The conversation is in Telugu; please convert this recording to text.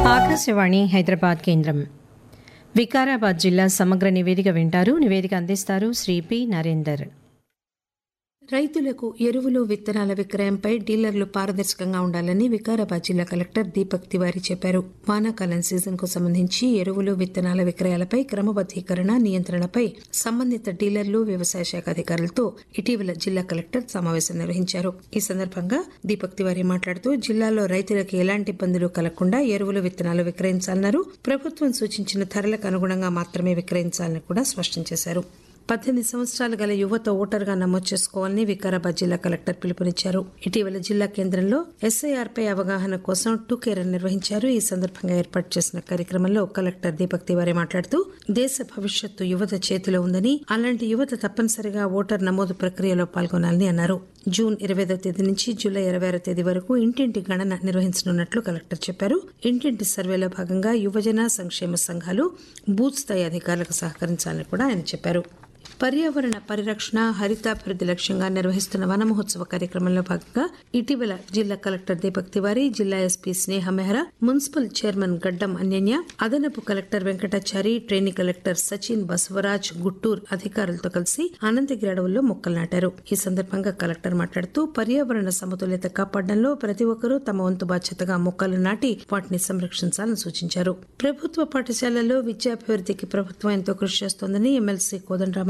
ఆకాశవాణి హైదరాబాద్ కేంద్రం వికారాబాద్ జిల్లా సమగ్ర నివేదిక వింటారు నివేదిక అందిస్తారు శ్రీ పి నరేందర్ రైతులకు ఎరువులు విత్తనాల విక్రయంపై డీలర్లు పారదర్శకంగా ఉండాలని వికారాబాద్ జిల్లా కలెక్టర్ దీపక్ తివారీ చెప్పారు వానాకాలం సీజన్ కు సంబంధించి ఎరువులు విత్తనాల విక్రయాలపై క్రమబద్దీకరణ నియంత్రణపై సంబంధిత డీలర్లు వ్యవసాయ శాఖ అధికారులతో ఇటీవల జిల్లా కలెక్టర్ సమావేశం నిర్వహించారు ఈ సందర్భంగా దీపక్ తివారీ మాట్లాడుతూ జిల్లాలో రైతులకు ఎలాంటి ఇబ్బందులు కలగకుండా ఎరువులు విత్తనాలు విక్రయించాలన్నారు ప్రభుత్వం సూచించిన ధరలకు అనుగుణంగా మాత్రమే విక్రయించాలని కూడా స్పష్టం చేశారు పద్దెనిమిది సంవత్సరాలు గల యువత ఓటర్గా నమోదు చేసుకోవాలని వికారాబాద్ జిల్లా కలెక్టర్ పిలుపునిచ్చారు ఇటీవల జిల్లా కేంద్రంలో ఎస్ఐఆర్ పై అవగాహన కోసం టూకే రన్ నిర్వహించారు ఈ సందర్భంగా ఏర్పాటు చేసిన కార్యక్రమంలో కలెక్టర్ దీపక్ తివారీ మాట్లాడుతూ దేశ భవిష్యత్తు యువత చేతిలో ఉందని అలాంటి యువత తప్పనిసరిగా ఓటర్ నమోదు ప్రక్రియలో పాల్గొనాలని అన్నారు జూన్ ఇరవై తేదీ నుంచి జూలై ఇరవై ఆరో తేదీ వరకు ఇంటింటి గణన నిర్వహించనున్నట్లు కలెక్టర్ చెప్పారు ఇంటింటి సర్వేలో భాగంగా యువజన సంక్షేమ సంఘాలు బూత్ స్థాయి అధికారులకు సహకరించాలని కూడా ఆయన చెప్పారు పర్యావరణ పరిరక్షణ హరితాభివృద్ధి లక్ష్యంగా నిర్వహిస్తున్న వన మహోత్సవ కార్యక్రమంలో భాగంగా ఇటీవల జిల్లా కలెక్టర్ దీపక్ తివారీ జిల్లా SP Sneha Mehra municipal chairman Gaddam Ananya అదనపు collector Venkatachari trainee collector Sachin Basavaraj Guttur అధికారులతో కలిసి అనంతగిరి అడవుల్లో మొక్కలు నాటారు ఈ సందర్భంగా కలెక్టర్ మాట్లాడుతూ పర్యావరణ సమతుల్యత కాపాడడంలో ప్రతి ఒక్కరూ తమ వంతు బాధ్యతగా మొక్కలు నాటి వాటిని సంరక్షించాలని సూచించారు ప్రభుత్వ పాఠశాలల్లో విద్యాభివృద్ధికి ప్రభుత్వం ఎంతో కృషి చేస్తోందని ఎమ్మెల్సీ కోదండరామ